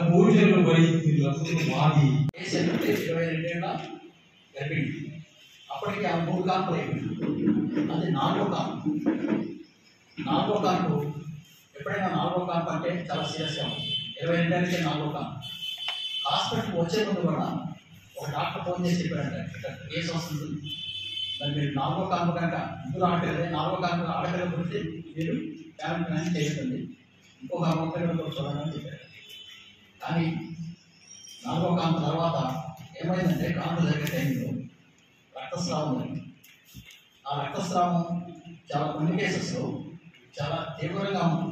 భోజనం పోయి లక్షలు మాది పేషెంట్ ఇరవై రెండేళ్ళ గర్భిణి అప్పటికి ఆ మూడు కాన్పులు అయిపోయింది అది నాలుగో కాన్పు నాలుగో కాన్పు ఎప్పుడైనా నాలుగో కాన్పు అంటే చాలా సీరియస్గా ఉంటుంది ఇరవై రెండేళ్ళకి నాలుగో కాన్పు హాస్పిటల్కి వచ్చే ముందు కూడా ఒక డాక్టర్ ఫోన్ చేసి చెప్పారంట ఇక్కడ కేసు వస్తుంది మరి మీరు నాలుగో కాన్పు కనుక ఇద్దరు ఆడపిల్లలే నాలుగో కాన్పు ఆడపిల్ల పుడితే మీరు పేరెంట్ కానీ చేయకండి ఇంకొక ముప్పై రోజులు చూడాలని చెప్పారు కానీ నాలుగో కాంత తర్వాత ఏమైందంటే కాంత జరిగే టైంలో రక్తస్రావం జరిగింది ఆ రక్తస్రావం చాలా కొన్ని కేసెస్లో చాలా తీవ్రంగా ఉంది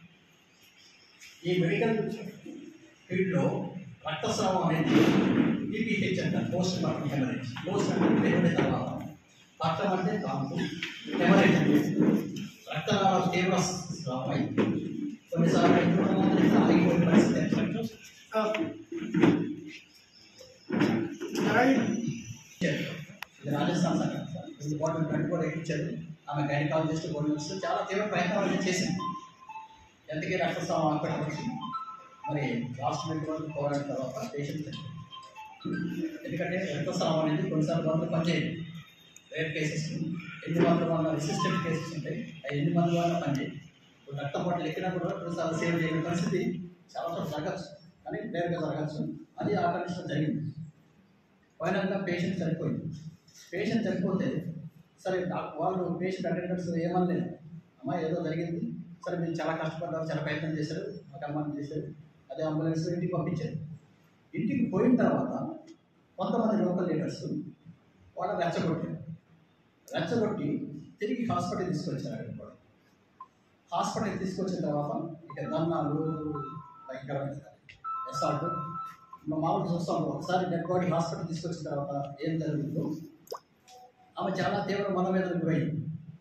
ఈ మెడికల్ ఫీల్డ్లో రక్తస్రావం అనేది పీపీహెచ్ అంటారు పోస్ట్ మార్టం హెమరేజ్ పోస్ట్ అంటే డెలివరీ తర్వాత పట్టం అంటే కాంపు హెమరేజ్ అంటే రక్తనాళాలు తీవ్ర స్రావం అయి కొన్నిసార్లు ఎన్నో మంది ఆగిపోయిన పరిస్థితి ఏర్పడింది. ఇది రాజస్థాన్ సంఘటన సార్ ఇది బాటిల్ ట్వంటీ ఫోర్ ఎక్కించారు ఆమె గైనకాలజిస్ట్ గోల్డెన్స్ చాలా తీవ్ర ప్రయత్నం అనేది చేసింది ఎంతకీ రక్తస్రావం ఆపేటప్పటికి మరి లాస్ట్ మినిట్ వరకు పోరాడిన తర్వాత పేషెంట్ ఎందుకంటే రక్తస్రావం అనేది కొన్నిసార్లు మందులు పనిచేయదు రేర్ కేసెస్ ఎన్ని మందుల వల్ల రెసిస్టెంట్ కేసెస్ ఉంటాయి అవి ఎన్ని మందుల వల్ల పనిచేయదు ఇప్పుడు రక్త బాటిల్ ఎక్కినా కూడా కొన్నిసార్లు సేవ్ చేయని పరిస్థితి చాలా చోట్ల జరగచ్చు కానీ రేర్గా జరగచ్చు అది ఆ కండిషన్ జరిగింది ఫైనల్గా పేషెంట్ చనిపోయింది పేషెంట్ చనిపోతే సరే డాక్- వాళ్ళు పేషెంట్ అటెండర్స్ ఏమనలేదు అమ్మ ఏదో జరిగింది సరే మీరు చాలా కష్టపడ్డారు చాలా ప్రయత్నం చేశారు మాకు అమ్మాయి చేశారు అదే అంబులెన్స్ ఇంటికి పంపించారు ఇంటికి పోయిన తర్వాత కొంతమంది లోకల్ లీడర్స్ వాళ్ళని రెచ్చగొట్టారు రెచ్చగొట్టి తిరిగి హాస్పిటల్ తీసుకొచ్చారు అక్కడికి కూడా హాస్పిటల్ తీసుకొచ్చిన తర్వాత ఇక దన్నాలు భయంకరమైన ఎస్ఆర్ట్ మా మామూలు చూస్తాం ఒకసారి డెడ్ బాడీ హాస్పిటల్ తీసుకొచ్చిన తర్వాత ఏం జరుగుతుందో ఆమె చాలా తీవ్ర మనోవేదనకు గురైంది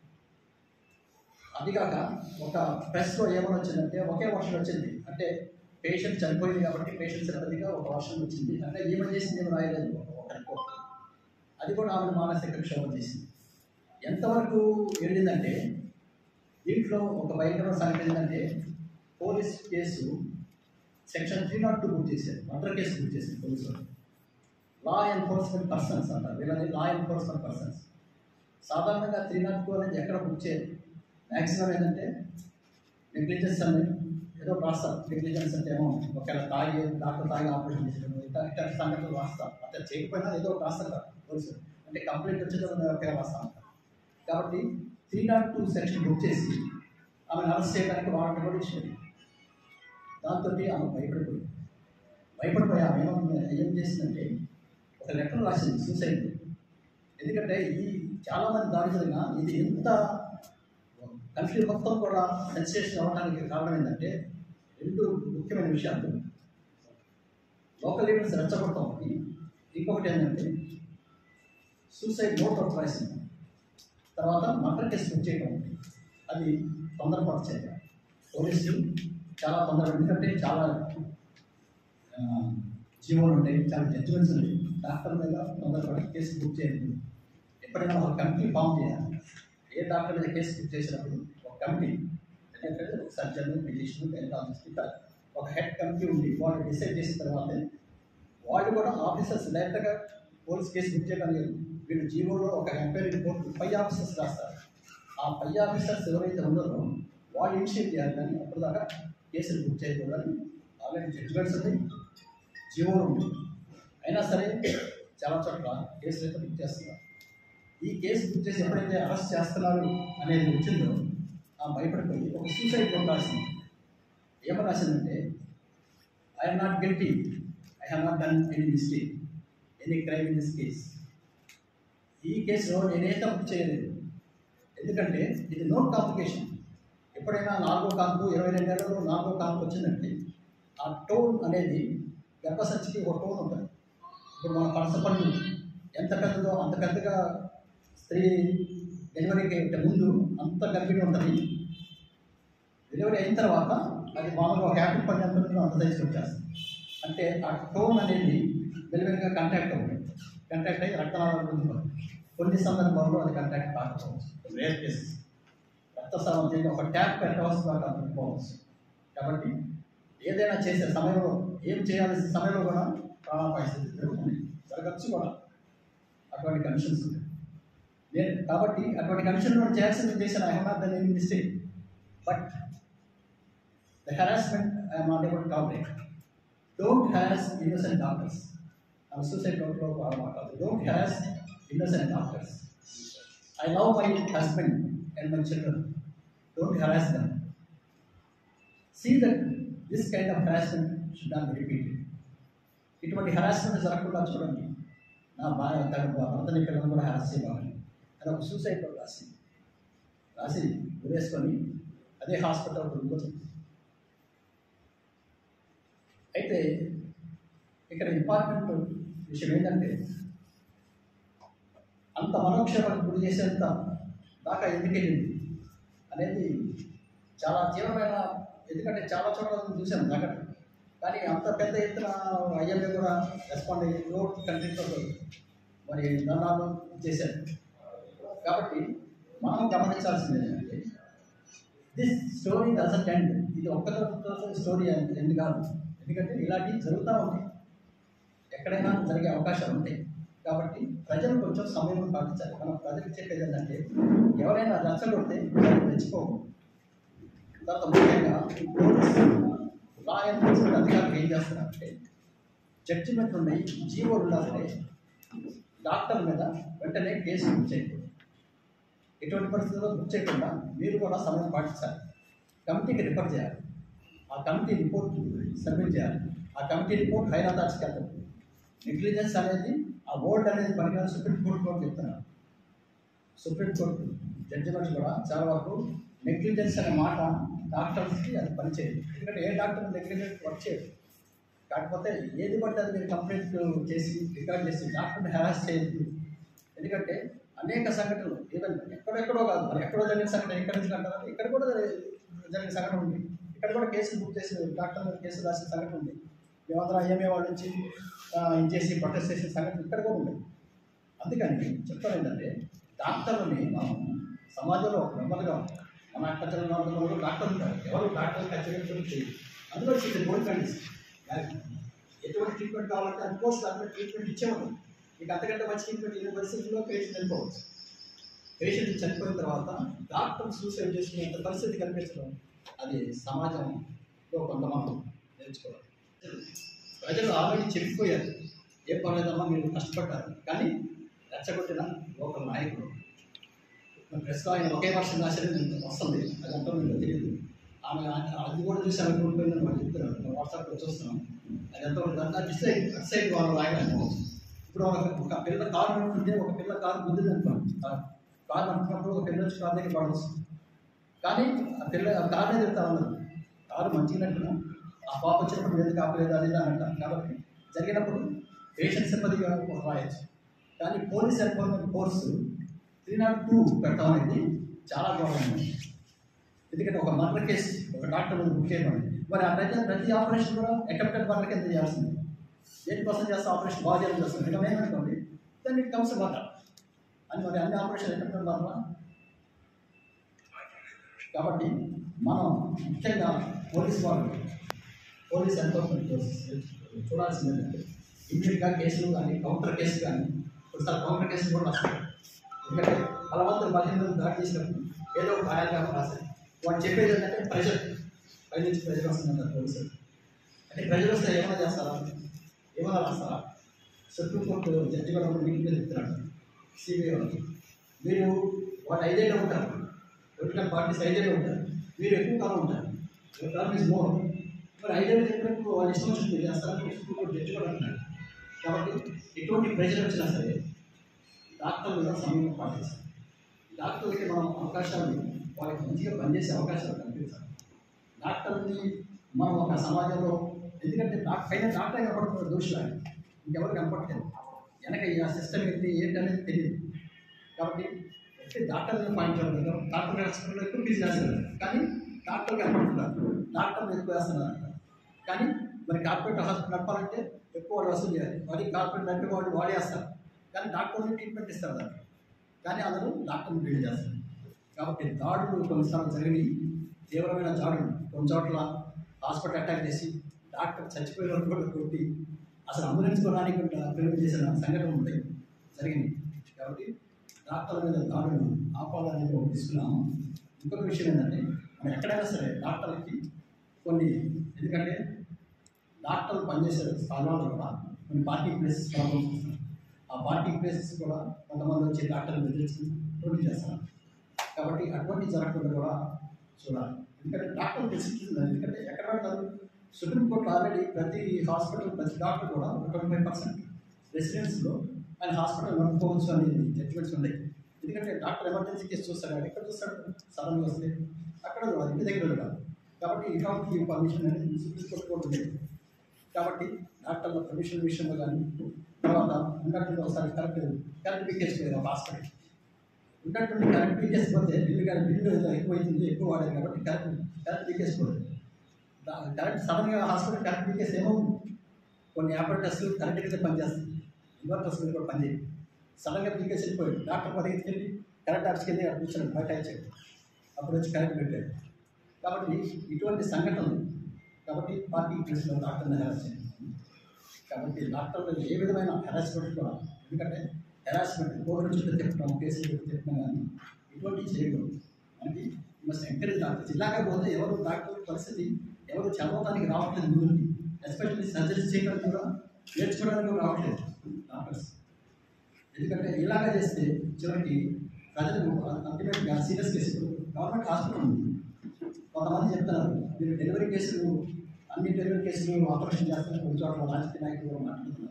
అదిగాక ఒక ప్రెస్లో ఏమని వచ్చిందంటే ఒకే వర్షన్ వచ్చింది అంటే పేషెంట్ చనిపోయింది కాబట్టి పేషెంట్ సిబ్బందిగా ఒక వర్షన్ వచ్చింది అంటే ఈమె చేసింది ఏమి రాయలేదు ఒక- ఒక రిపోర్ట్ అది కూడా ఆమెను మానసిక క్షోభం చేసింది ఎంతవరకు వెళ్ళిందంటే దీంట్లో ఒక భయంకరమైన సంగతి ఏంటంటే police case section three nought two book చేశారు మర్డర్ కేసు బుక్ చేశారు పోలీసు వాళ్ళు లా ఎన్ఫోర్స్మెంట్ పర్సన్స్ అంటారు వీళ్ళని లా ఎన్ఫోర్స్మెంట్ పర్సన్స్ సాధారణంగా త్రీ నాట్ టూ అనేది ఎక్కడ బుక్ చేయరు మ్యాక్సిమం ఏంటంటే నెగ్లిజెన్స్ అని ఏదో రాస్తారు నెగ్లిజెన్స్ అంటే ఏమో ఒకవేళ తాగి డాక్టర్ తాగి ఆపరేషన్ చేసిన ఇట్లా ఇట్లాంటి సంఘటనలు రాస్తారు అట్లా చేయకపోయినా ఏదో ఒకటి రాస్తారు పోలీసు అంటే కంప్లైంట్ వచ్చేటప్పుడు ఒకే రాస్తా ఉంటారు కాబట్టి three nought two section book చేసి ఆమెను అరెస్ట్ చేయడానికి వారంటీ కూడా ఇచ్చింది దాంతో ఆమె భయపడిపోయింది భయపడిపోయి ఆమె ఏమన్నా ఏం చేసిందంటే ఒక లెటర్ రాసింది సూసైడ్ ఎందుకంటే ఈ చాలామంది దాడి జరిగిన ఇది ఎంత కంట్రీ మొత్తం కూడా సెన్సేషన్ అవ్వడానికి కారణం ఏంటంటే రెండు ముఖ్యమైన విషయాలు లోకల్ లీడర్స్ రెచ్చగొడతాం ఒకటి ఇంకొకటి ఏంటంటే సూసైడ్ నోట్ ఒకటి రాసింది తర్వాత మర్డర్ కేసు బుక్ చేయడం ఒకటి అది తొందరపాటు చేయాలి పోలీసులు చాలా తొందర ఎందుకంటే చాలా ఆ, జీవోలు ఉంటాయి చాలా జడ్జిమెంట్స్ ఉంటాయి డాక్టర్ మీద తొందరపడి కేసు బుక్ చేయండి ఎప్పుడైనా ఒక కమిటీ ఫామ్ చేయాలి ఏ డాక్టర్ మీద కేసు బుక్ చేసినప్పుడు ఒక కమిటీ ఎందుకంటే సర్జన్ ఫిజిషియన్ గైనకాలజిస్ట్ ఇట్లా ఒక హెడ్ కమిటీ ఉండి వాళ్ళు డిసైడ్ చేసిన తర్వాతే వాళ్ళు కూడా ఆఫీసర్స్ డైరెక్ట్గా పోలీస్ కేసు బుక్ చేయడానికి వీళ్ళు జీవోలో ఒక ఎంక్వైరీ రిపోర్ట్ పై ఆఫీసర్స్ రాస్తారు ఆ పై ఆఫీసర్స్ ఎవరైతే ఉన్నారో వాళ్ళు ఇనిషియేట్ చేయాలి కానీ అప్పటిదాకా కేసులు బుక్ చేయకూడదని ఆల్రెడీ జడ్జిమెంట్స్ ఉంది జీవో ఉంది అయినా సరే చాలా చోట్ల కేసులు అయితే బుక్ చేస్తున్నారు ఈ కేసు బుక్ చేసి ఎప్పుడైతే అరెస్ట్ చేస్తున్నారు అనేది వచ్చిందో ఆ భయపడిపోయి ఒక సూసైడ్ నోట్ రాసింది ఏమని రాసిందంటే I'm not guilty I have not done any mistake any crime in this case ఈ కేసులో నేనే తప్పు చేయలేదు ఎందుకంటే ఇది నో కాంప్లికేషన్ ఎప్పుడైనా నాలుగో కాంపు ఇరవై రెండు నెలల్లో నాలుగో కాంపు వచ్చిందంటే ఆ టోన్ అనేది గర్భసంచికి ఒక టోన్ ఉంటుంది ఇప్పుడు మన పనసపండు ఎంత పెద్దదో అంత పెద్దగా స్త్రీ డెలివరీకి ముందు అంత గర్భిణి ఉంటుంది డెలివరీ అయిన తర్వాత అది మామూలుగా ఒక యాపిల్ పండు ఎంత ఉంటుందో అంత సైజుకి వచ్చేస్తుంది అంటే ఆ టోన్ అనేది వెలువెలుగా కాంటాక్ట్ అవుతుంది కాంటాక్ట్ అయ్యి రక్తనాళాలు గుంజుకోవాలి కొన్ని సందర్భాల్లో అది కాంటాక్ట్ కాకపోవచ్చు రేర్ కేసెస్ రక్తస్రావం చేయడం ఒక ట్యాప్ పెట్టవలసి దాకా అనుకోవచ్చు కాబట్టి ఏదైనా చేసే సమయంలో ఏం చేయాల్సిన సమయంలో కూడా ప్రాణాపాయ స్థితి జరుగుతుంది జరగచ్చు కూడా అటువంటి కండిషన్స్ ఉన్నాయి నేను కాబట్టి అటువంటి కండిషన్లో చేయాల్సింది చేసిన I have done any mistake but the harassment I'm not able tolerate don't harass innocent doctors ఆ సూసైడ్ నోట్లో మాట్లాడదు don't harass innocent doctors I love my husband and my children don't harass them see that this kind of harassment should not be repeated ఇటువంటి harassment జరగకుండా చూడండి నా భార్య తన భర్తని పిల్లలు కూడా హెరాస్ చేయాలని అని ఒక సూసైడ్ నోట్ రాసి రాసి ఉరేసుకొని అదే హాస్పిటల్ ఉండిపోతుంది అయితే ఇక్కడ ఇంపార్టెంట్ విషయం ఏంటంటే అంత మనోక్షేమానికి గురి చేసేంత దాకా ఎందుకు వెళ్ళింది అనేది చాలా తీవ్రమైన ఎందుకంటే చాలా చోట్ల నేను చూశాను సంఘటన కానీ అంత పెద్ద ఎత్తున ఐఎంఏ కూడా రెస్పాండ్ అయ్యి రోడ్ కంట్రీతో మరి ధర్నాలు చేశారు కాబట్టి మనం గమనించాల్సింది ఏంటంటే దిస్ స్టోరీ డజంట్ ఎండ్ ఇది ఒక్కరితో స్టోరీ ఎండ్ కాదు ఎందుకంటే ఇలాంటివి జరుగుతూ ఉంటాయి ఎక్కడైనా జరిగే అవకాశాలు ఉంటాయి కాబట్టి ప్రజలు కొంచెం సమయం పాటించాలి మనం ప్రజలకు చెప్పేది ఏంటంటే ఎవరైనా రెచ్చగొడితే తెచ్చుకోకూడదు తర్వాత ముఖ్యంగా పోలీస్ లా ఎన్ఫోర్స్మెంట్ అధికారులు ఏం చేస్తున్నారంటే జడ్జిమెంట్ ఉన్నాయి జీవోలు ఉన్నా సరే డాక్టర్ మీద వెంటనే కేసు బుక్ చేయకూడదు ఎటువంటి పరిస్థితుల్లో బుక్ చేయకుండా మీరు కూడా సమయం పాటించాలి కమిటీకి రిఫర్ చేయాలి ఆ కమిటీ రిపోర్ట్ సబ్మిట్ చేయాలి ఆ కమిటీ రిపోర్ట్ హైర్ అథారిటీకి వెళ్తాం నెగ్లిజెన్స్ అనేది ఆ బోర్డు అనేది పనికిరాని సుప్రీంకోర్టు కూడా చెప్తున్నారు సుప్రీంకోర్టు జడ్జిమెంట్స్ కూడా చాలా వరకు నెగ్లిజెన్స్ అనే మాట డాక్టర్స్కి అది పనిచేయదు ఎందుకంటే ఏ డాక్టర్ నెగ్లిజెన్స్ వర్క్ చేయదు కాకపోతే ఏది పడితే అది మీరు కంప్లైంట్ చేసి రికార్డ్ చేసి డాక్టర్ని హెరాస్ చేయొద్దు ఎందుకంటే అనేక సంఘటనలు ఈవెన్ ఎక్కడెక్కడో కాదు మరి ఎక్కడో జరిగిన సంఘటన ఎక్కడి నుంచి అంటారు ఇక్కడ కూడా జరి- జరిగిన సంఘటన ఉంది ఇక్కడ కూడా కేసులు బుక్ చేసి డాక్టర్ మీద కేసు రాసిన సంఘటన ఉంది మేమందరం ఐఎంఏ వాళ్ళ నుంచి ఆ, ఇది చేసి ప్రొటెస్ట్ చేసిన సంఘటన ఇక్కడ కూడా ఉంది అందుకని చెప్తాను ఏంటంటే డాక్టర్లని మనం సమాజంలో నెమ్మదిగా మన అక్క చెల్లెలు డాక్టర్ ఉంటారు ఎవరు డాక్టర్ ఖచ్చితంగా చేయదు అందులో వచ్చింది గోల్డ్ కండిషన్ ఎటువంటి ట్రీట్మెంట్ కావాలంటే అది పోస్ట్ డాక్టర్ ట్రీట్మెంట్ ఇచ్చేవాడు మీకు అంతకంటే మంచి ట్రీట్మెంట్ ఈ పరిస్థితుల్లో పేషెంట్ చనిపోవచ్చు పేషెంట్ చనిపోయిన తర్వాత డాక్టర్ సూసైడ్ చేసుకునేంత పరిస్థితి కనిపించడం అది సమాజంలో కొంత మనం నేర్చుకోవాలి ప్రజలు ఆల్రెడీ చెప్పిపోయారు ఏ పర్లేదమ్మా మీరు కష్టపడ్డారు కానీ రెచ్చగొట్టిన లోకల్ నాయకులు ప్రెస్లో ఆయన ఒకే వర్షం రాశారు నేను వస్తుంది అది అంతా మీకు తెలియదు ఆమె అది కూడా చూసి అనుకుంటున్నాను వాళ్ళు చెప్తున్నారు వాట్సాప్లో చూస్తున్నాం అది ఎంతో దాంట్లో డిస్ సైడ్ అటు సైడ్ వాళ్ళు రాయడానికి ఇప్పుడు ఒక ఒక పిల్ల కారు నడుపుతుంటే ఒక పిల్ల కారు గుద్దింది అనుకోండి కారు నడుపుతున్నప్పుడు ఒక పిల్ల వచ్చి కారు దగ్గర పడవచ్చు కానీ ఆ పిల్ల ఆ కారు ఎదురుతా ఉన్నారు కారు మంచిగా నడిపినా ఆ పాప వచ్చినప్పుడు ఎందుకు ఆపలేదు అది ఇది అని అంటారు కాబట్టి జరిగినప్పుడు పేషెంట్ సింపతిగా ఒక రాయొచ్చు కానీ police enforcement course three nought two పెట్టడం అనేది చాలా గౌరవం ఎందుకంటే ఒక మర్డర్ కేసు ఒక డాక్టర్ బుక్ చేయమని మరి అట్లయితే ప్రతి ఆపరేషన్ కూడా అటెంప్టెడ్ మర్డర్ కింద చేయాల్సింది దేనికోసం చేస్తే ఆపరేషన్ బాగా చేయాలని చేస్తుంది ఇంకా ఏమనుకోండి దాన్ని ఇట్ కమ్స్ మర్డర్ అని మరి అన్ని ఆపరేషన్ అటెంప్టెడ్ మర్డర్ కాబట్టి మనం ముఖ్యంగా పోలీస్ వాళ్ళు పోలీస్ ఎన్ఫోర్స్మెంట్ చూడాల్సింది ఏంటంటే ఇమ్మీడియట్గా కేసులు కానీ కౌంటర్ కేసు కానీ ఒకసారి కౌంటర్ కేసులు కూడా వస్తాయి ఎందుకంటే బలవంతులు బలహీనతలు దాడి చేసినప్పుడు ఏదో ఒక గాయాలుగా రాశారు వాళ్ళు చెప్పేది ఏంటంటే ప్రెషర్ పై నుంచి ప్రెషర్ వస్తుందంటారు పోలీసులు అంటే ప్రెషర్ వస్తే ఏమైనా చేస్తారా ఏమైనా రాస్తారా సుప్రీంకోర్టు జడ్జి కూడా ఒక మీటింగ్ చెప్తున్నాడు సిబిఐ వాళ్ళకి మీరు వాళ్ళు ఐదేళ్ళు ఉంటారు పొలిటికల్ పార్టీస్ ఐదేళ్ళు ఉంటారు మీరు ఎక్కువ కాలం ఉంటారు టర్మ్ ఇస్ మోర్ మరి ఐదేళ్ళు చెప్పినప్పుడు వాళ్ళు ఇష్టం వచ్చింది చేస్తారని సుప్రీంకోర్టు జడ్జి కూడా అంటున్నాడు కాబట్టి ఎటువంటి ప్రెషర్ వచ్చినా సరే డాక్టర్ మీద సమయం పాటించాలి డాక్టర్లకి మనం అవకాశాలు వాళ్ళకి మంచిగా పనిచేసే అవకాశాలు కల్పించాలి డాక్టర్ని మనం ఒక సమాజంలో ఎందుకంటే డాక్టర్ పైన డాక్టర్ కనపడుతున్న దోషులు ఆయన ఇంకెవరు కనపడలేదు వెనక ఈ సిస్టమ్ ఏంటి ఏంటి అనేది తెలియదు కాబట్టి డాక్టర్ పాయింట్ అవుతుంది డాక్టర్ హాస్పిటల్లో ఎక్కువ ఫీజు చేస్తున్నారు కానీ డాక్టర్ కనపడుతున్నారు డాక్టర్ ఎక్కువ వేస్తున్నారు కానీ మరి కార్పొరేట్ హాస్పిటల్ నడపాలంటే ఎక్కువ వాళ్ళు వసూలు చేయాలి మరి కార్పొరేట్ అంటే వాళ్ళు వాడేస్తారు కానీ డాక్టర్ని ట్రీట్మెంట్ ఇస్తారు దానికి కానీ అందరూ డాక్టర్ని బిల్డ్ చేస్తారు కాబట్టి దాడులు కొన్నిసార్లు జరిగినాయి తీవ్రమైన దాడులు కొన్ని చోట్ల హాస్పిటల్ అటాక్ చేసి డాక్టర్ చచ్చిపోయిన వాళ్ళు కూడా కొట్టి అసలు అంబులెన్స్ కొనడానికి కూడా ప్రయోగం చేసిన సంఘటన ఉంది జరిగింది కాబట్టి డాక్టర్ల మీద దాడులు ఆపాలని ఒక తీసుకున్నాము ఇంకొక విషయం ఏంటంటే మనం ఎక్కడైనా సరే డాక్టర్లకి కొన్ని ఎందుకంటే డాక్టర్లు పనిచేసే స్థలాల్లో కూడా కొన్ని పార్టీ ప్లేసెస్ ప్రాబ్లమ్స్ వస్తాయి ఆ పార్టీ ప్లేసెస్ కూడా కొంతమంది వచ్చి డాక్టర్లు బెదిరించి రోడ్డు చేస్తారు కాబట్టి అటువంటి జరగకుండా కూడా చూడాలి ఎందుకంటే డాక్టర్ ఫెసిలిటీస్ ఉన్నాయి ఎందుకంటే ఎక్కడ పెడతారు సుప్రీంకోర్టు ఆల్రెడీ ప్రతి హాస్పిటల్ ప్రతి డాక్టర్ కూడా ట్వంటీ ఫైవ్ పర్సెంట్ రెసిడెన్స్లో ఆయన హాస్పిటల్ నడుపుకోవచ్చు అనేది జడ్జిమెంట్స్ ఉన్నాయి ఎందుకంటే డాక్టర్ ఎమర్జెన్సీ కేసు చూస్తాడు ఆయన ఎక్కడ చూస్తాడు సడన్గా వస్తే అక్కడ చూడాలి ఇంటి దగ్గర చూడాలి కాబట్టి ఇటువంటి పర్మిషన్ అనేది సుప్రీంకోర్టు కూడా ఉంది కాబట్టి డాక్టర్ల పర్మిషన్ విషయంలో కానీ తర్వాత ఉన్నట్టు ఒకసారి కరెక్ట్ కరెక్ట్ పీకేసిపోయారు ఒక హాస్పిటల్ ఉన్నట్టుండి కరెంట్ పీకేసిపోతే బిల్లు కానీ బిల్లు ఏదో ఎక్కువైతుంది ఎక్కువ వాడారు కాబట్టి కరెంట్ కరెంట్ పీకేసిపోతుంది దా- కరెంట్ సడన్గా హాస్పిటల్ కరెంట్ పీకేసి ఏమవుతుంది కొన్ని ఆపరేటర్స్ కరెంట్ మీద పనిచేస్తాయి ఇన్వర్టర్స్ మీద కూడా పనిచేయదు సడన్గా పీకేసి వెళ్ళిపోయాడు డాక్టర్ పరిగెత్తికి వెళ్ళి కరెంట్ ఆఫీస్కి వెళ్ళి అక్కడ కూర్చొని బయట ఇచ్చాడు అప్పుడు వచ్చి కరెంట్ పెట్టాడు కాబట్టి ఇటువంటి సంఘటనలు కాబట్టి పార్టీ ప్లేస్లో డాక్టర్ని హెరాస్ చేయండి కాబట్టి డాక్టర్లు ఏ విధమైన హెరాస్మెంట్ కూడా ఎందుకంటే హెరాస్మెంట్ కోర్టు చుట్టూ తిప్పడం కేసులు చుట్టూ తిప్పడం కానీ ఇటువంటి చేయకూడదు అంటే మస్ట్ ఎంకరేజ్ డాక్టర్స్ ఇలాగే పోతే ఎవరు డాక్టర్ పరిస్థితి ఎవరు చదవడానికి రావట్లేదు ముందుకి ఎస్పెషల్లీ సర్జరీస్ చేయడానికి కూడా నేర్చుకోవడానికి కూడా రావట్లేదు డాక్టర్స్ ఎందుకంటే ఇలాగ చేస్తే చివరికి ప్రజలకు అల్టిమేట్గా సీరియస్ కేసులు గవర్నమెంట్ హాస్పిటల్ ఉంది కొంతమంది చెప్తున్నారు మీరు డెలివరీ కేసులు అన్ని డెలివరీ కేసులు ఆపరేషన్ చేస్తారు కొన్ని చోట్ల రాజకీయ నాయకులు కూడా మాట్లాడుతున్నారు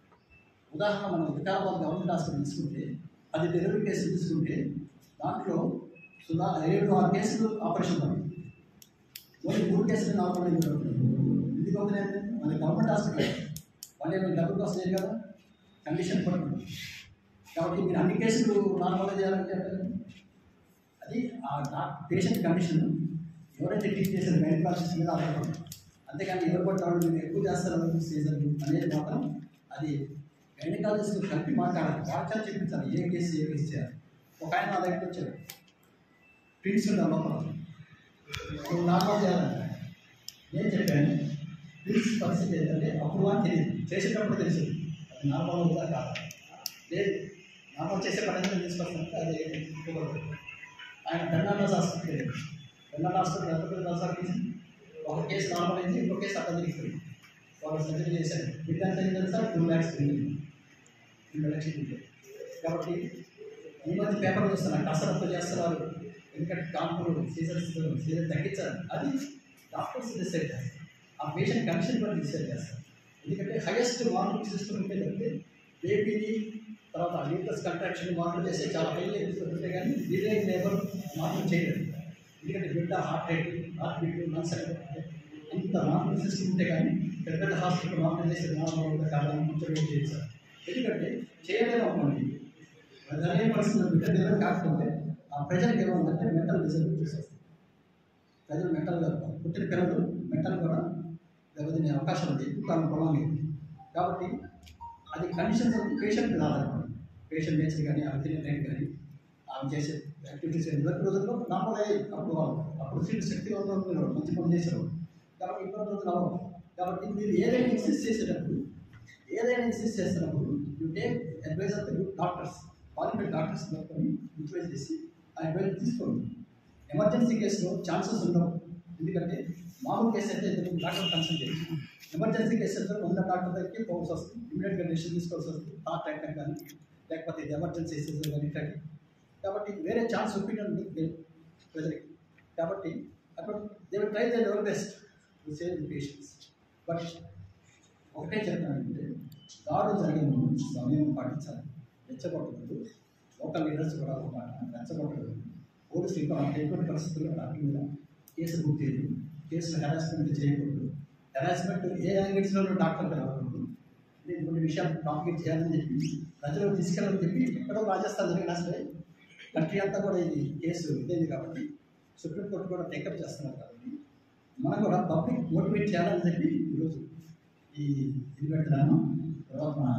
ఉదాహరణ మనం వికారాబాద్ గవర్నమెంట్ హాస్పిటల్ తీసుకుంటే అది డెలివరీ కేసులు తీసుకుంటే దాంట్లో సుధా ఏడు ఆరు కేసులు ఆపరేషన్ పడుతుంది ఓన్లీ మూడు కేసులు నార్మల్ ఇది కొంత మన గవర్నమెంట్ హాస్పిటల్ వాళ్ళు ఏమైనా డబ్బులు వస్తాయి కదా కండిషన్ పడుతుంది కాబట్టి మీరు అన్ని కేసులు నార్మల్గా చేయాలంటే ఎట్లా? అది ఆ పేషెంట్ కండిషన్ ఎవరైతే ట్రీట్ చేశారో గైనకాలజిస్ట్ మీద ఆధారపడి అంతేకాని ఎవరు పట్టారు మీరు ఎక్కువ చేస్తారు సీజన్ అనేది మాత్రం అది గైనకాలజిస్ట్ కలిపి మాట్లాడాలి డాక్టర్ చెప్పించాలి ఏ కేసు ఏ కేసు చేయాలి ఒక ఆయన నా దగ్గరికి వచ్చాడు ట్విన్స్ ఉన్నారు లోపల నువ్వు నార్మల్ చేయాలంట నేను చెప్పాను ట్విన్స్ పరిస్థితి ఏంటంటే అప్పుడు అని తెలియదు చేసేటప్పుడు తెలిసింది అది నార్మల్ ఉందా కాదా లేదు నార్మల్ చేసే పని అయితే తీసుకొస్తాను అది కుదరదు. ఆయన బెన్నానాస్ హాస్పిటల్ వెళ్ళాడు బెన్నాన్ హాస్పిటల్ ఎంత పెద్ద హాస్పిటల్ ఒక కేసు నార్మల్ అయింది ఇంకో కేసు అక్కడ తిరిగిపోయింది వాళ్ళు సర్జరీ చేశారు బిల్ ఎంత అయింది తెలుసా టూ ల్యాక్స్ పెరిగింది రెండు లక్షలు పెరిగింది. కాబట్టి ఈ మధ్య పేపర్ చూస్తున్నా కసరత్తు చేస్తున్నారు ఎందుకంటే కాన్పులు సీజర్స్ సీజర్ తగ్గించాలి అది డాక్టర్స్ డిసైడ్ చేస్తారు ఆ పేషెంట్ కండిషన్ కూడా డిసైడ్ చేస్తారు ఎందుకంటే హైయెస్ట్ మార్కింగ్ సిస్టమ్ ఉంటే తప్పితే బేబీని తర్వాత యూటస్ కంట్రాక్షన్ మార్పులు చేస్తే చాలా హై ఉంటే కానీ డిలే లేబర్ మార్పులు చేయలేదు ఎందుకంటే బిడ్డ heart rate heart beat lungs అంత మార్పులు సిస్టమ్ ఉంటే కానీ పెద్ద పెద్ద హాస్పిటల్ మార్పులు చేస్తే నార్మల్ కాదని కొంచెం చేస్తారు ఎందుకంటే చేయలేము అనుకోండి అదే పరిస్థితుల్లో బిడ్డ డెలివరీ కాకపోతే ఆ ప్రజలకు ఏమవుతుందంటే మెంటల్ డిసబిలిటీస్ వస్తాయి ప్రజలు మెంటల్గా పుట్టిన పిల్లలు మెంటల్ కూడా దెబ్బతినే అవకాశం ఉంది ఎక్కువ కాలం పొలం కాబట్టి అది కండిషన్స్ పేషెంట్ మీద ఆధారపడి పేషెంట్ నేచర్ కానీ ఆమె తినే టైం కానీ ఆమె చేసే యాక్టివిటీస్ ఇదివరకు రోజుల్లో నార్మల్ అయ్యాయి అప్పుడు వాళ్ళు అప్పుడు సీట్ శక్తి వాళ్ళు మంచి పని చేశారు కాబట్టి ఇప్పటి రోజులు అవ్వవు కాబట్టి మీరు ఏదైనా ఇన్సిస్ట్ చేసేటప్పుడు ఏదైనా ఇన్సిస్ట్ చేస్తున్నప్పుడు you take advice of the good doctors qualified doctors పట్టుకొని యూటిలైజ్ చేసి ఆ అడ్వైజ్ తీసుకోండి ఎమర్జెన్సీ కేసులో ఛాన్సెస్ ఉండవు ఎందుకంటే మామూలు కేసు అయితే ఇద్దరు డాక్టర్ కన్సల్ట్ చేసి ఎమర్జెన్సీ కేసెస్లో వంద డాక్టర్ దగ్గరికి పోవాల్సి వస్తుంది ఇమీడియట్గా డెసిషన్ తీసుకోవాల్సి వస్తుంది హార్ట్ అటాక్ కానీ లేకపోతే ఇది ఎమర్జెన్సీ కేసెస్ కానీ ఇట్లాంటి కాబట్టి వేరే ఛాన్స్ ఒపీనియన్ ఉంది ప్రజలకి కాబట్టి అక్కడ they will try the level best to save the patients but ఒకటే చెప్తానంటే దాడులు జరిగే ముందు సమయం పాటించాలి రెచ్చగొట్టకూడదు లోకల్ లీడర్స్ కూడా ఒక మాట రెచ్చగొట్టకూడదు పోలీసులు ఇంకా ఎటువంటి పరిస్థితుల్లో డాక్టర్ మీద కేసు బుక్ చేయదు కేసులు హెరాస్మెంట్ చేయకూడదు హెరాస్మెంట్ ఏ యాంగిల్స్లోనూ డాక్టర్ రాకూడదు నేను కొన్ని విషయాలు ప్రాపిగేట్ చేయాలని చెప్పి ప్రజలకు తీసుకెళ్ళాలని చెప్పి ఎక్కడో రాజస్థాన్ జరిగినా సరే కంట్రీ అంతా కూడా ఇది కేసు ఇదేంది కాబట్టి సుప్రీంకోర్టు కూడా టేకప్ చేస్తున్నారు కాబట్టి మనం కూడా పబ్లిక్ మోటివేట్ చేయాలని చెప్పి ఈరోజు ఈ ఇది పెడుతున్నాను తర్వాత మన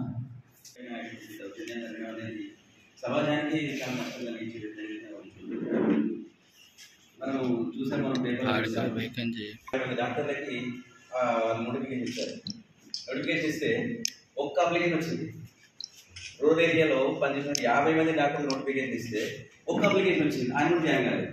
దౌర్జన్యం జరగడం అనేది సమాజానికి చాలా నష్టం కలిగించే విధంగా ఉంటుంది మనం చూసాం మనం పేపర్ ఆడికారు వేకెన్సీ డాక్టర్లకి ఆ, నోటిఫికేషన్ ఇచ్చారు నోటిఫికేషన్ ఇస్తే ఒక్క అప్లికేషన్ వచ్చింది రూరల్ ఏరియాలో పనిచేసిన యాభై మంది డాక్టర్లు నోటిఫికేషన్ ఇస్తే ఒక్క అప్లికేషన్ వచ్చింది ఆయన కూడా జాయిన్ కాలేదు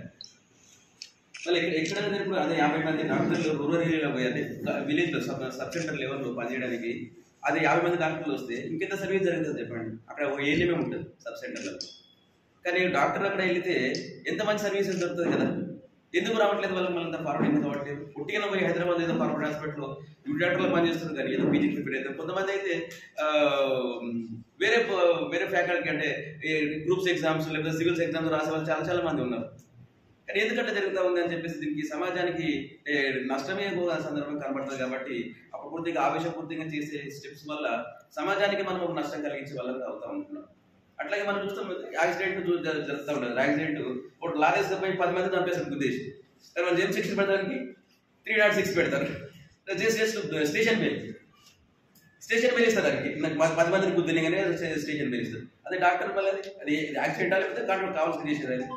మళ్ళీ ఎక్కడ ఎక్కడ ఇప్పుడు అదే యాభై మంది డాక్టర్లు రూరల్ ఏరియాలో పోయి అంటే విలేజ్లో సబ్ సబ్ సెంటర్ లెవెల్లో పనిచేయడానికి అదే యాభై మంది డాక్టర్లు వస్తే ఇంకెంత సర్వీస్ జరుగుతుంది చెప్పండి అక్కడ ఒక ఏఎన్ఎమే ఉంటుంది సబ్ సెంటర్లో కానీ డాక్టర్ అక్కడ వెళితే ఎంత మంచి సర్వీసెస్ దొరుకుతుంది కదా ఎందుకు రావట్లేదు వాళ్ళకి మళ్ళీ ఫార్వర్డ్ ఎందుకు అవ్వట్లేదు పుట్టిన పోయి హైదరాబాద్ ఏదో ఫార్వర్డ్ హాస్పిటల్లో ఇవి డాక్టర్లు పనిచేస్తున్నారు కానీ ఏదో పీజీకి ప్రిపేర్ అవుతారు కొంతమంది అయితే ఆ, వేరే ప- వేరే ఫ్యాకల్టీ అంటే గ్రూప్స్ ఎగ్జామ్స్ లేకపోతే సివిల్స్ ఎగ్జామ్స్ రాసే వాళ్ళు చాలా చాలా మంది ఉన్నారు కానీ ఎందుకంటే జరుగుతూ ఉంది అని చెప్పేసి దీనికి సమాజానికి ఏ, నష్టమే ఎక్కువ సందర్భం కనబడుతుంది కాబట్టి అపూర్తిగా ఆవేశపూర్తిగా చేసే స్టెప్స్ వల్ల సమాజానికి మనం ఒక నష్టం కలిగించే వాళ్ళకి అవుతా ఉంటున్నాం అట్లాగే మనం చూస్తాం యాక్సిడెంట్ చూ- జరు- జరుగుతూ ఉంటుంది యాక్సిడెంట్ ఒక లారీస్ పోయి పది మంది చంపేస్తారు గుద్దేసి కానీ మనం జెన్ సెక్షన్ పెట్టడానికి త్రీ నాట్ సిక్స్ పెడతారు జస్ట్ జస్ట్ స్టేషన్ పేరు స్టేషన్ పేరు ఇస్తారు దానికి నాకు పది- పది మందిని గుద్దినగానే స్టేషన్ పేరు ఇస్తారు అదే డాక్టర్ మళ్ళీ అది అది యాక్సిడెంట్ లేకపోతే కాంట్రోల్ కావాల్సిన చేసేది అది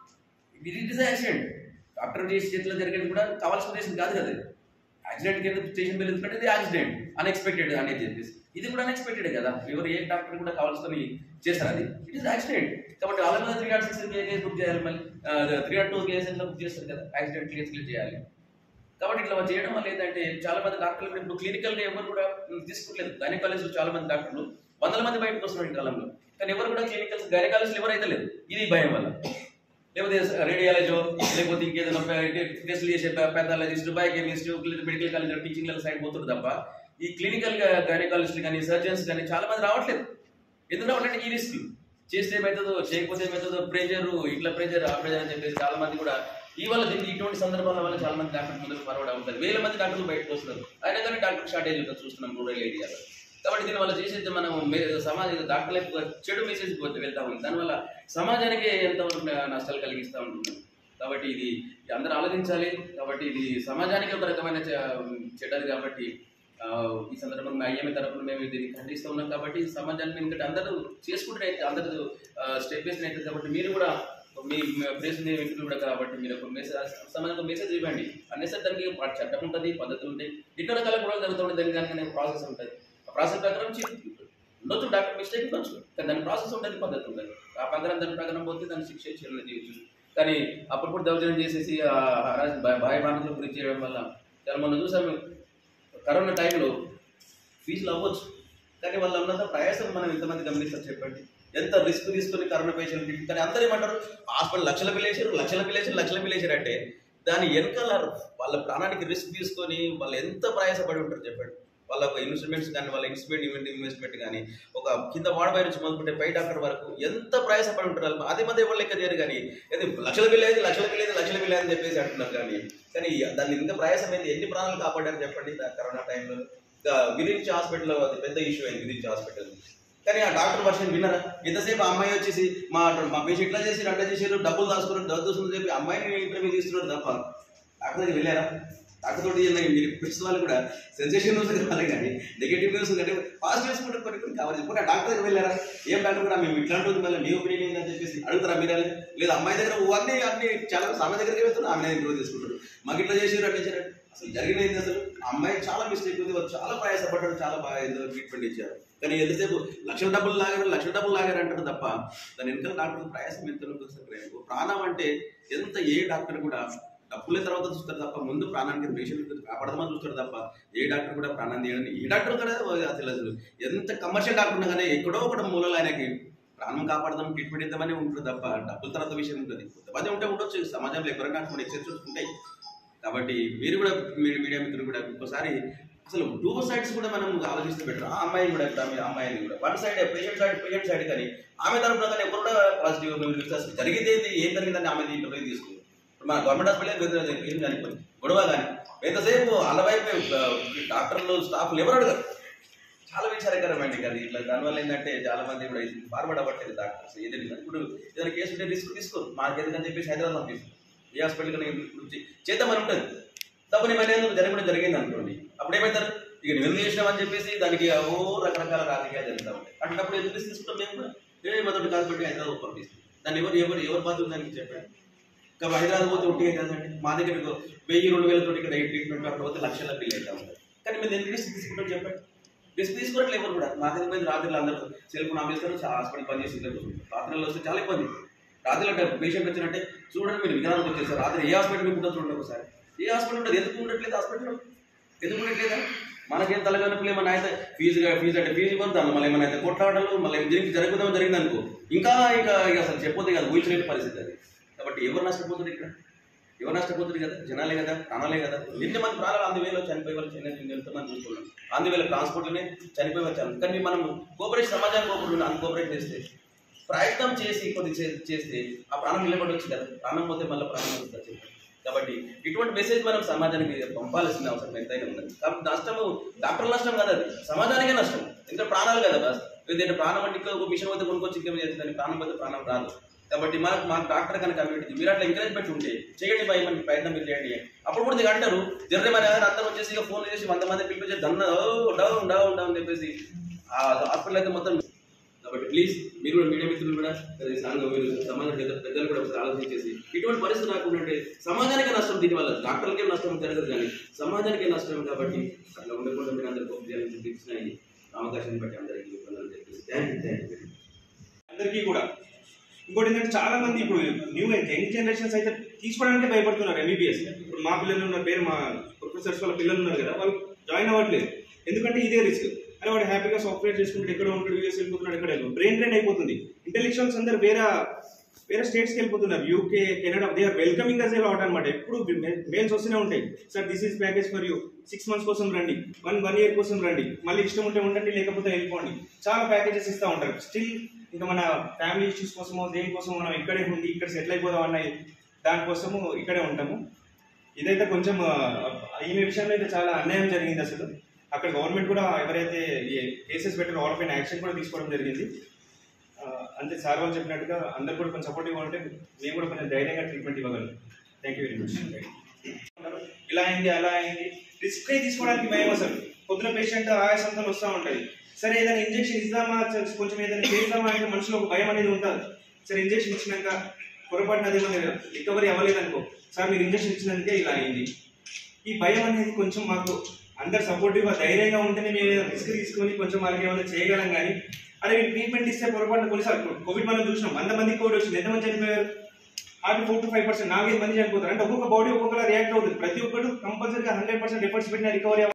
ఇది ఇట్ ఇస్ యాక్సిడెంట్ డాక్టర్ చేసి చేతిలో జరిగేది కూడా కావాల్సిన చేసింది కాదు కదా యాక్సిడెంట్ కింద స్టేషన్ బిల్ ఎందుకంటే ఇది యాక్సిడెంట్ అన్ఎక్స్పెక్టెడ్ అనేది చెప్పేసి ఇది కూడా అన్ఎక్స్పెక్టెడ్ కదా ఎవరు ఏ డాక్టర్ కూడా కావాల్సిన చేశారు అది ఇట్ ఇస్ యాక్సిడెంట్ కాబట్టి వాళ్ళ మీద three nought six case book చేయాలి మళ్ళీ త్రీ నాట్ టూ కేసు ఎట్లా బుక్ చేస్తారు కదా యాక్సిడెంట్ కేసు క్లియర్ చేయాలి కాబట్టి ఇట్లా చేయడం వల్ల ఏంటంటే చాలా మంది డాక్టర్లు కూడా ఇప్పుడు క్లినికల్ గా ఎవరు కూడా తీసుకోవట్లేదు గైనకాలజీలో చాలా మంది డాక్టర్లు వందల మంది బయటకు వస్తున్నారు ఈ కాలంలో కానీ ఎవరు కూడా క్లినికల్ గైనకాలజీలు ఎవరు అయితే లేదు ఇది భయం వల్ల లేకపోతే రేడియాలజో లేకపోతే ఇంకేదైనా టెస్ట్లు చేసే pathologist biochemist medical college teaching side పోతుంది తప్ప ఈ క్లినికల్ గైనకాలజిస్ట్ కానీ సర్జన్స్ కానీ చాలా మంది రావట్లేదు ఎందుకు రావట్లేదు ఈ రిస్క్ చేస్తే ఏమవుతుందో చేయకపోతే ఏమవుతుందో ప్రెజర్ ఇట్లా ప్రెజర్ ఆ ప్రెజర్ అని చెప్పేసి చాలా మంది కూడా ఈ వల్ల దీనికి ఇటువంటి సందర్భాల వల్ల చాలా మంది డాక్టర్ ముందుకు ఫార్వర్డ్ అవుతారు వేల మంది డాక్టర్లు బయటకు వస్తున్నారు అయినా కానీ డాక్టర్ షార్టేజ్ ఉంటుంది చూస్తున్నాం రూరల్ ఏరియాలో కాబట్టి దీని వల్ల చేసేది మనం మే- సమాజ డాక్టర్లకు చెడు మెసేజ్ వెళ్తా ఉంది దానివల్ల సమాజానికి ఎంతవరకు న- నష్టాలు కలిగిస్తూ ఉంటున్నాం కాబట్టి ఇది అందరూ ఆలోచించాలి కాబట్టి ఇది సమాజానికి ఒక రకమైన చె- చెడ్డది కాబట్టి ఆ, ఈ సందర్భంగా ఐఎంఏ తరఫున మేము దీన్ని ఖండిస్తూ ఉన్నాం కాబట్టి సమాజాన్ని ఎందుకంటే అందరూ చేసుకుంటే అయితే అందరూ స్టెప్ వేసిన అయితే కాబట్టి మీరు కూడా మీ ప్లేస్ వ్యక్తులు కూడా కాబట్టి మీరు ఒక మెసేజ్ సమాజంలో మెసేజ్ ఇవ్వండి అన్నేసరి దానికి ఆ చట్టం ఉంటుంది పద్ధతులు ఉంటాయి ఎన్నో రకాల కూడా జరుగుతుంటుంది దానికి దానికి ప్రాసెస్ ఉంటుంది ఆ ప్రాసెస్ ప్రకారం చే- ఉండొచ్చు డాక్టర్ మిస్టేక్ ఉండొచ్చు కానీ దాని ప్రాసెస్ ఉంటుంది పద్ధతి ఉంటుంది ఆ ప్రకారం దాని ప్రకారం పోతే దాన్ని శిక్ష చర్యలు చేయొచ్చు కానీ అప్పుడప్పుడు దౌర్జన్యం చేసేసి ఆ హరాస్ బాయ్ బాధ్యతలు గురించి చేయడం వల్ల చాలా మొన్న చూసాము కరోనా టైంలో ఫీజులు అవ్వచ్చు కానీ వాళ్ళు ఉన్నంత ప్రయాసం మనం ఎంతమంది గమనిస్తారు చెప్పండి ఎంత రిస్క్ తీసుకుని కరోనా పేషెంట్ కానీ అందరూ ఏమంటారు హాస్పిటల్ లక్షల పిల్లేసారు లక్షల పిల్లేసారు లక్షల పిల్లేసారు అంటే దాని వెనకాల వాళ్ళ ప్రాణానికి రిస్క్ తీసుకొని వాళ్ళు ఎంత ప్రయాసపడి ఉంటారు చెప్పండి వాళ్ళ ఒక ఇన్స్ట్రుమెంట్స్ కానీ వాళ్ళ ఇన్స్ట్రుమెంట్ ఇన్వెస్ట్మెంట్ కానీ ఒక కింద వాడబై నుంచి మొదలుకుంటే పై డాక్టర్ వరకు ఎంత ప్రయాసపడి ఉంటారు వాళ్ళు అదే మధ్య ఎవరు లెక్క చేయరు కానీ అది లక్షల బిల్లేదు లక్షల బిల్లేదు లక్షల బిల్లేదు అని చెప్పేసి అంటున్నారు కానీ కానీ దాన్ని ఇంకా ప్రయాసమైంది ఎన్ని ప్రాణాలు కాపాడారు చెప్పండి దా- కరోనా టైంలో విరించి హాస్పిటల్లో అది పెద్ద ఇష్యూ అయింది విరించి హాస్పిటల్ కానీ ఆ డాక్టర్ వర్షన్ విన్నారా ఎంతసేపు ఆ అమ్మాయి వచ్చేసి మా మా పేషెంట్ ఇట్లా చేసి అట్లా చేసారు డబ్బులు దాచుకున్నారు డబ్బులు దోసుకుని చెప్పి అమ్మాయిని ఇంటర్వ్యూ తీస్తున్నారు తప్ప డాక్టర్ దగ్గరికి వెళ్ళారా డాక్టర్ తోటి ఏమైనా మీరు ప్రెస్ వాళ్ళు కూడా సెన్సేషన్ న్యూస్ కావాలి కానీ నెగిటివ్ న్యూస్ కంటే పాజిటివ్స్ కూడా కొన్ని కొన్ని కావాలి ఇప్పుడు ఆ డాక్టర్ దగ్గర వెళ్ళారా ఏం డాక్టర్ కూడా మేము ఇట్లా ఉంటుంది మళ్ళీ మీ ఒపీనియన్ ఏంటని చెప్పేసి అడుగుతారా మీరు లేదా అమ్మాయి దగ్గర అన్ని అన్ని చాలా ఆమె దగ్గరికి వెళ్తున్నారు ఆమె ఇంటర్వ్యూ తీసుకుంటారు మాకు ఇట్లా చేసారు అట్లా చేశారు అసలు జరిగిన ఏంది అసలు ఆ అమ్మాయి చాలా మిస్టేక్ ఉంది వాళ్ళు చాలా ప్రయాసపడ్డారు చాలా బాగా ఏదో ట్రీట్మెంట్ ఇచ్చారు కానీ ఎంతసేపు లక్షల డబ్బులు లాగారు లక్షల డబ్బులు లాగారు అంటారు తప్ప దాని వెనకాల డాక్టర్ ప్రయాసం ఎంత ఉంటుంది అసలు ప్రేమ? ప్రాణం అంటే ఎంత ఏ డాక్టర్ కూడా డబ్బుల తర్వాత చూస్తారు తప్ప ముందు ప్రాణానికి పేషెంట్ కాపాడదామని చూస్తారు తప్ప ఏ డాక్టర్ కూడా ప్రాణం తీయడం ఏ డాక్టర్ కూడా అసలు అసలు ఎంత కమర్షియల్ డాక్టర్ ఉన్నా కానీ ఎక్కడో ఒకటి మూలలో ఆయనకి ప్రాణం కాపాడదాం ట్రీట్మెంట్ ఇద్దామని ఉంటుంది తప్ప డబ్బుల తర్వాత విషయం ఉంటుంది కొంతమంది ఉంటే ఉండొచ్చు సమాజంలో ఎవరైనా కొన్ని ఎక్సెప్షన్స్ ఉంటాయి కాబట్టి మీరు కూడా మీరు మీడియా మిత్రులు కూడా ఒక్కోసారి అసలు టూ సైడ్స్ కూడా మనం ఆలోచిస్తే బెటర్ ఆ అమ్మాయిని కూడా ఇప్పుడు ఆమె అమ్మాయిని కూడా one side patient side patient side కానీ ఆమె తరపున కానీ ఎవరు కూడా పాజిటివ్ అసలు జరిగేది ఏంది, ఏం జరిగిందని ఆమె ఇంటర్వ్యూ తీసుకుంది ఇప్పుడు మన గవర్నమెంట్ హాస్పిటల్ ఏం చనిపోయింది గొడవ కానీ ఎంతసేపు అలవైపు డాక్టర్లు స్టాఫ్లు ఎవరు అడగరు చాలా విచారకరమండి అది ఇట్లా దానివల్ల ఏంటంటే చాలా మంది కూడా ఫార్వర్డ్ అవ్వట్లేదు డాక్టర్స్ ఏదైనా ఇప్పుడు ఏదైనా కేసు ఉంటే రిస్క్ తీసుకోరు మాకు ఎందుకని చెప్పేసి హైదరాబాద్ పంపిస్తారు ఏ హాస్పిటల్ కానీ గురించి చేద్దామని ఉంటుంది తప్పు ఏమైనా జరగడం జరిగింది అనుకోండి అప్పుడు ఏమవుతారు ఇక నువ్వు చేసినామని చెప్పేసి దానికి ఓ రకరకాల రాజకీయాలు జరుగుతూ ఉంటాయి అటువంటిప్పుడు ఎందుకు risk తీసుకుంటాం మేము కూడా ఏ మొదటి హాస్పిటల్ హైదరాబాద్ పంపిస్తాం దాన్ని ఎవరు ఎవరు ఎవరు బాధ్యత దానికి చెప్పండి కాబట్టి హైదరాబాద్ పోతే ఒట్టి అవుతుందండి మా దగ్గర మీకు వెయ్యి రెండు వేలతో ఇక్కడ ట్రీట్మెంట్ అక్కడ పోతే లక్షల బిల్ అవుతా ఉంటుంది కానీ మీరు ఎందుకు రిస్క్ తీసుకుంటారు చెప్పండి రిస్క్ తీసుకోవట్లేదు ఎవరు కూడా మా దగ్గర పోయింది రాత్రిలో అందరూ సెల్ ఫోన్ ఆపేస్తారు చాలా హాస్పిటల్ పని చేసి ఇద్దరు రాత్రిలో వస్తే చాలా ఇబ్బంది రాత్రిలో అంటే పేషెంట్ వచ్చినట్టే చూడండి మీరు విధానానికి వచ్చేసారు రాత్రి ఏ హాస్పిటల్ మీకు ఉంటుందో చూడండి ఒకసారి ఏ హాస్పిటల్ ఉంటుంది ఎందుకు ఉండట్లేదు హాస్పిటల్ ఎందుకు ఉండట్లేదా మనకేం తలగానప్పుడు ఏమన్నా అయితే ఫీజు ఫీజు అంటే ఫీజు ఇవ్వద్దు మళ్ళీ ఏమైనా అయితే కొట్లాటలు మళ్ళీ దీనికి జరుగుదామో జరిగింది అనుకో ఇంకా ఇంకా ఇక అసలు చెప్పొద్దు కాదు ఊహించలేని పరిస్థితి అది కాబట్టి ఎవరు నష్టపోతుంది ఇక్కడ ఎవరు నష్టపోతుంది కదా జనాలే కదా ప్రాణాలే కదా ఎన్ని మంది ప్రాణాలు అందువేలో చనిపోయే వాళ్ళు చనిపోయి వెళ్తున్నాం చూస్తున్నాం అందువేళ ట్రాన్స్పోర్ట్లోనే చనిపోయి వచ్చాను కానీ మనం కోఆపరేషన్ సమాజానికి కోఆపరేట్ అన్ కోఆపరేట్ చేస్తే ప్రయత్నం చేసి కొద్ది చే- చేస్తే ఆ ప్రాణం నిలబడవచ్చు కదా ప్రాణం పోతే మళ్ళీ ప్రాణం వస్తుంది చెప్పండి కాబట్టి ఇటువంటి మెసేజ్ మనం సమాజానికి పంపాల్సిన అవసరం ఎంతైనా ఉన్నది కాబట్టి నష్టము డాక్టర్ నష్టం కదా అది సమాజానికే నష్టం ఇంకా ప్రాణాలు కదా బస్ ఎందుకంటే ప్రాణం అంటే ఇంకా ఒక మిషన్ పోతే కొనుక్కొచ్చి ఇంకా చేస్తుంది ప్రాణం పోతే ప్రాణం రాదు కాబట్టి మనకు మా డాక్టర్ కనుక కమ్యూనిటీ మీరు అట్లా ఎంకరేజ్మెంట్ ఉంటే చేయండి భయ మనకి ప్రయత్నం మీరు చేయండి అప్పుడు కూడా ఇది అంటారు జర్రే మరి అందరూ వచ్చేసి ఇక ఫోన్ చేసి వంద మంది పిలిపించి దన్న డౌన్ డౌన్ డౌన్ చెప్పేసి ఆ హాస్పిటల్ అయితే మొత్తం కాబట్టి ప్లీజ్ మీరు కూడా మీడియా మిత్రులు కూడా అది సంఘం మీరు సమాజ పెద్ద పెద్దలు కూడా ఒకసారి ఆలోచించేసి ఇటువంటి పరిస్థితి రాకుండా అంటే సమాజానికే నష్టం దీనివల్ల డాక్టర్లకే నష్టం జరగదు కానీ సమాజానికే నష్టం కాబట్టి అట్లా ఉండకుండా మీరు అందరికీ ఒక విజయాన్ని చూపించిన ఈ అవకాశాన్ని బట్టి అందరికీ ఇబ్బందులు చెప్పేసి థ్యాంక్ యూ థ్యాంక్ యూ అందరికీ కూడా ఇంకోటి ఏంటంటే చాలా మంది ఇప్పుడు న్యూ యంగ్ జనరేషన్స్ అయితే తీసుకోవడానికి భయపడుతున్నారు ఎంబీబీఎస్ ఇప్పుడు మా పిల్లలు ఉన్న పేరు మా ప్రొఫెసర్స్ వాళ్ళ పిల్లలు ఉన్నారు కదా వాళ్ళు జాయిన్ అవ్వట్లేదు ఎందుకంటే ఇదే రిస్క్ అరే వాడు హ్యాపీగా సాఫ్ట్వేర్ చేసుకుంటే ఎక్కడ ఉంటాడు యూఎస్ వెళ్ళిపోతున్నాడు ఎక్కడ బ్రెయిన్ ట్రైన్ అయిపోతుంది ఇంటెలెక్చువల్స్ అందరు వేరే వేరే స్టేట్స్కి వెళ్ళిపోతున్నారు UK Canada they are welcoming us a lot అనమాట ఎప్పుడు మెయిల్స్ వస్తూనే ఉంటాయి sir this is package for you six months కోసం రండి వన్ వన్ ఇయర్ కోసం రండి మళ్ళీ ఇష్టం ఉంటే ఉండండి లేకపోతే వెళ్ళిపోండి చాలా ప్యాకేజెస్ ఇస్తూ ఉంటారు స్టిల్ ఇంకా మన ఫ్యామిలీ ఇష్యూస్ కోసమో దేనికోసమో మనం ఇక్కడే ఉండి ఇక్కడ సెటిల్ అయిపోదాం అన్న దానికోసము ఇక్కడే ఉంటాము ఇదైతే కొంచెం ఆ, ఈమె విషయంలో అయితే చాలా అన్యాయం జరిగింది అసలు అక్కడ గవర్నమెంట్ కూడా ఎవరైతే ఈ కేసెస్ పెట్టారో వాళ్ళపైన యాక్షన్ కూడా తీసుకోవడం జరిగింది ఆ, అంతే సార్ వాళ్ళు చెప్పినట్టుగా అందరు కూడా కొంచెం సపోర్టివ్గా ఉంటే మేము కూడా కొంచెం ధైర్యంగా ట్రీట్మెంట్ ఇవ్వగలం థ్యాంక్ యూ వెరీ మచ్ ఇలా అయింది అలా అయింది రిస్క్ తీసుకోవడానికి భయం అసలు పొద్దున పేషెంట్ ఆయాసంతో వస్తూ ఉంటుంది సరే ఏదైనా ఇంజెక్షన్ ఇద్దామా చ- కొంచెం ఏదైనా చేద్దామా అంటే మనసులో ఒక భయం అనేది ఉంటుంది సరే ఇంజెక్షన్ ఇచ్చినాక పొరపాటున అదేమన్నా రికవరీ అవ్వలేదు అనుకో సార్ మీరు ఇంజెక్షన్ ఇచ్చినందుకే ఇలా అయింది ఈ భయం అనేది కొంచెం మాకు అందరు సపోర్టివ్గా ధైర్యంగా ఉంటేనే మేము ఏదైనా రిస్క్ తీసుకొని కొంచెం వాళ్ళకి ఏమైనా చేయగలం కానీ అదే మీరు ట్రీట్మెంట్ ఇస్తే పొరపాటున కొన్నిసార్లు కోవిడ్ మనం చూసినాం వంద మంది కోవిడ్ వచ్చింది ఎంతమంది చనిపోయారు heart four to five percent నాలుగైదు మంది చనిపోతారు అంటే ఒక్కొక్క బాడీ ఒక్కొక్కలా రియాక్ట్ అవుతుంది ప్రతి ఒక్కరు కంపల్సరీగా హండ్రెడ్ పర్సెంట్ ఎఫర్ట్స్ పెట్టిన రికవరీ